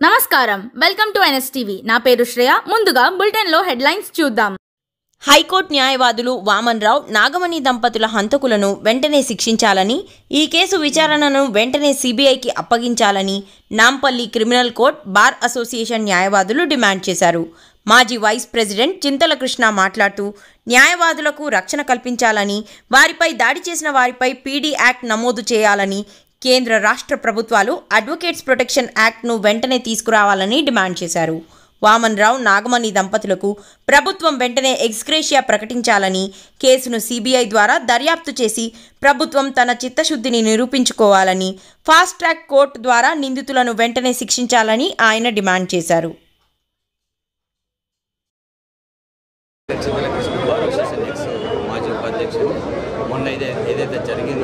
నమస్కారం welcome to NSTV నా పేరు శ్రేయ ముందుగా బులెటిన్లో హెడ్లైన్స్ చూద్దాం హైకోర్టు న్యాయవాదులు వామన్ రావు నాగమణి దంపతుల హంతకులను వెంటనే శిక్షించాలని ఈ కేసు విచారణను వెంటనే సిబిఐకి అప్పగించాలని Nampally criminal court bar association న్యాయవాదులు డిమాండ్ చేశారు మాజీ వైస్ ప్రెసిడెంట్ చింతల కృష్ణ మాట్లాడుతూ న్యాయవాదులకు రక్షణ కల్పించాలని వారిపై దాడి చేసిన వారిపై పీడీ యాక్ట్ నమోదు చేయాలని కేంద్ర రాష్ట్ర ప్రభుత్వాలు అడ్వకేట్స్ ప్రొటెక్షన్ యాక్ట్ను వెంటనే తీసుకురావాలని డిమాండ్ చేశారు వామన్ రావు నాగమణి దంపతులకు ప్రభుత్వం వెంటనే ఎక్స్గ్రేషియా ప్రకటించాలని కేసును సిబిఐ ద్వారా దర్యాప్తు చేసి ప్రభుత్వం తన చిత్తశుద్ధిని నిరూపించుకోవాలని ఫాస్ట్ ట్రాక్ కోర్టు ద్వారా నిందితులను వెంటనే శిక్షించాలని ఆయన డిమాండ్ చేశారు Chintala Krishna bar association ex మాజీ ఉపాధ్యక్షుడు మొన్న ఇదే ఏదైతే జరిగిందో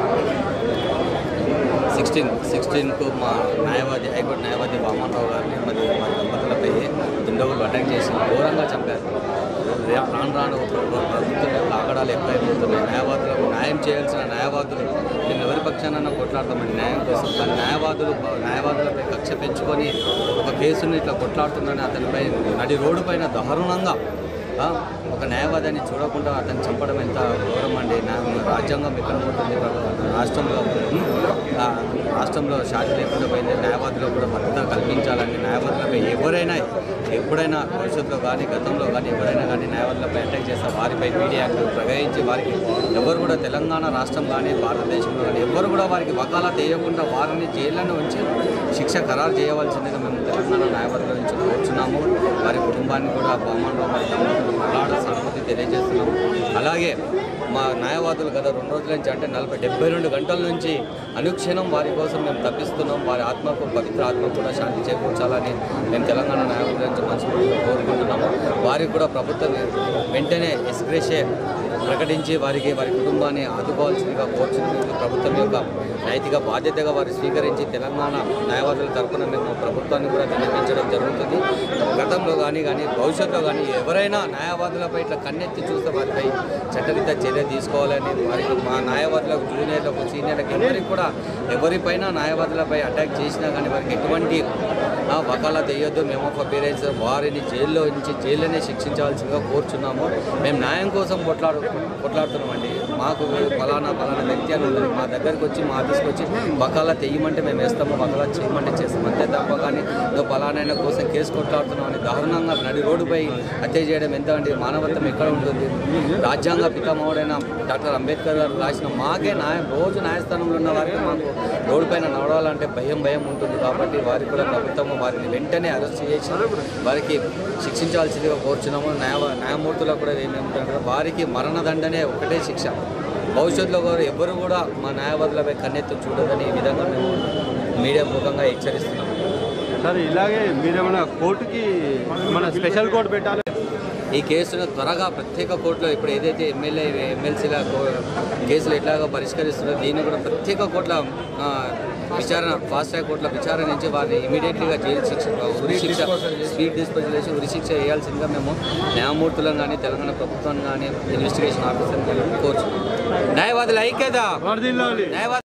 సిక్స్టీన్ సిక్స్టీన్కు మా న్యాయవాది హైకోర్టు న్యాయవాది వామన్రావు గారిని మరి మా దంపతులపై దుండగులు అటాక్ చేసి ఘోరంగా చంపారు రే- రాను రాను ప్రభుత్వం యొక్క ఆగడాలు ఎక్కువైపోతున్నాయి న్యాయవాదులకు న్యాయం చేయాల్సిన న్యాయవాదులు నేను ఎవరి పక్షానన్నా కొట్లాడతామని న్యాయం కోసం కానీ న్యాయవాదులు న్యాయవాదులపై కక్ష పెంచుకొని ఒక కేసుని ఇట్లా కొట్లాడుతున్నారని అతనిపై నడి రోడ్డు పైన దారుణంగా ఆ, ఒక న్యాయవాదాన్ని చూడకుండా అతన్ని చంపడం ఎంత ఘోరం అండి నా రాజ్యాంగం ఎక్కడ ఉంటుంది రాష్ట్రంలో ఉమ్, ఆ, రాష్ట్రంలో శాంతి లేకుండా పోయింది న్యాయవాదులకు కూడా భద్రత కల్పించాలని న్యాయవాదులపై ఎవరైనా ఎప్పుడైనా భవిష్యత్తులో కానీ గతంలో కానీ ఎవరైనా కానీ న్యాయవాదులపై అటాక్ చేస్తే వారిపై మీడియా యాక్ట్ ప్రయోగించి వారికి ఎవరు కూడా తెలంగాణ రాష్ట్రం కానీ భారతదేశంలో కానీ ఎవరు కూడా వారికి వకాలా చేయకుండా వారిని జైల్లో ఉంచి శిక్ష ఖరారు చేయవలసిందిగా మేము తెలంగాణ న్యాయవాదుల నుంచి కోరుచున్నాము వారి కుటుంబాన్ని కూడా బహుమానంలో వారి దంపతులు మలాడ సానుభూతి తెలియజేస్తున్నాము అలాగే మా న్యాయవాదులు గత రెండు రోజుల నుంచి అంటే నలభై డెబ్బై రెండు గంటల నుంచి అనుక్షణం వారి కోసం మేము తప్పిస్తున్నాం వారి ఆత్మకు పవిత్ర ఆత్మకు కూడా శాంతి చేకూర్చాలని మేము తెలంగాణ న్యాయవాదుల నుంచి మనస్ఫూర్తిగా కోరుకుంటున్నాము వారికి కూడా ప్రభుత్వం వెంటనే ఎస్గ్రేషే ప్రకటించి వారికి వారి కుటుంబాన్ని ఆదుకోవాల్సిందిగా కోరుచున్నాము ప్రభుత్వం యొక్క నైతిక బాధ్యతగా వారు స్వీకరించి తెలంగాణ న్యాయవాదుల తరఫున మేము ప్రభుత్వాన్ని కూడా వినిపించడం జరుగుతుంది గతంలో కానీ కానీ భవిష్యత్తులో కానీ ఎవరైనా న్యాయవాదులపై ఇట్లా కన్నెత్తి చూస్తే వారిపై చట్టరీత్యా చర్య తీసుకోవాలని వారికి మా న్యాయవాదులకు జూనియర్లకు సీనియర్లకు ఎవరికి కూడా ఎవరిపైన న్యాయవాదులపై అటాక్ చేసినా కానీ వారికి ఎటువంటి ఆ, వకాలా తెయ్యొద్దు మేము ఒక పేరెంట్స్ వారిని జైల్లో నుంచి జైల్లోనే శిక్షించాల్సిందిగా కోరుచున్నాము మేము న్యాయం కోసం కొట్లాడు కొట్లాడుతున్నామండి మాకు ఫలానా ఫలానా వ్యక్తి అని ఉన్నది మా దగ్గరికి వచ్చి మా ఆఫీస్కి వచ్చి వకాలా తెయ్యమంటే మేము వేస్తాము వకాలా చేయమంటే చేస్తాం అంతే తప్ప కానీ ఏదో ఫలానా కోసం కేసు కొట్లాడుతున్నామని దారుణంగా నడి రోడ్డుపై హత్య చేయడం ఎంత అంటే మానవత్వం ఎక్కడ ఉంటుంది రాజ్యాంగ పితామహుడైన డాక్టర్ అంబేద్కర్ గారు రాసిన మాకే న్యాయం రోజు న్యాయస్థానంలో ఉన్న వారికి మాకు రోడ్డు పైన నడవాలంటే భయం భయం ఉంటుంది కాబట్టి వారికి కూడా ప్రభుత్వం వారిని వెంటనే అరెస్ట్ చేసి వారికి శిక్షించాల్సిందిగా కోరుచున్నాము న్యాయ న్యాయమూర్తులకు కూడా ఏమేమిటంటే వారికి మరణదండనే ఒకటే శిక్ష భవిష్యత్తులో కూడా ఎవరు కూడా మా న్యాయవాదులపై కన్నెత్తి చూడదని ఈ విధంగా మేము మీడియా ముఖంగా హెచ్చరిస్తున్నాము సార్ ఇలాగే మీరేమైనా కోర్టుకి మన స్పెషల్ కోర్టు పెట్టాలి ఈ కేసును త్వరగా ప్రత్యేక కోర్టులో ఇప్పుడు ఏదైతే ఎమ్మెల్యే ఎమ్మెల్సీల కేసులు ఎట్లాగో పరిష్కరిస్తున్నారో దీన్ని కూడా ప్రత్యేక కోర్టుల ఆ, విచారణ ఫాస్ట్ ట్రాక్ కోర్టుల విచారణ నుంచి వారిని ఇమీడియట్లీగా జైలు శిక్ష ఉరి శిక్ష స్పీడ్ డిస్పోజల్ చేసి ఉరి శిక్ష వేయాల్సిందిగా మేము న్యాయమూర్తులను కానీ తెలంగాణ ప్రభుత్వాన్ని కానీ ఇన్వెస్టిగేషన్ ఆఫీసర్ని కానీ కోరుచున్నాం న్యాయవాదుల ఐక్యత వర్ధిల్లాలి న్యాయవాద